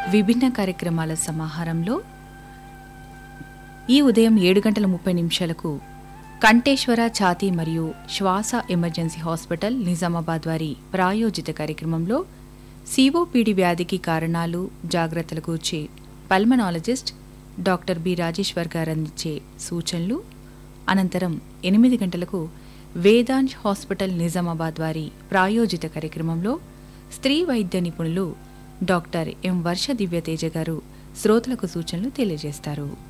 విభిన్న కార్యక్రమాల సమాహారంలో ఈ ఉదయం ఏడు గంటల ముప్పై నిమిషాలకు కంఠేశ్వర ఛాతీ మరియు శ్వాస ఎమర్జెన్సీ హాస్పిటల్ నిజామాబాద్ వారి ప్రాయోజిత కార్యక్రమంలో సిఓపిడి వ్యాధికి కారణాలు జాగ్రత్తల గూర్చి పల్మనాలజిస్ట్ డాక్టర్ బి రాజేశ్వర్ గారు అందించే సూచనలు అనంతరం ఎనిమిది గంటలకు వేదాంశ్ హాస్పిటల్ నిజామాబాద్ వారి ప్రాయోజిత కార్యక్రమంలో స్త్రీ వైద్య నిపుణులు డాక్టర్ ఎం వర్ష దివ్యతేజ గారు శ్రోతలకు సూచనలు తెలియజేస్తారు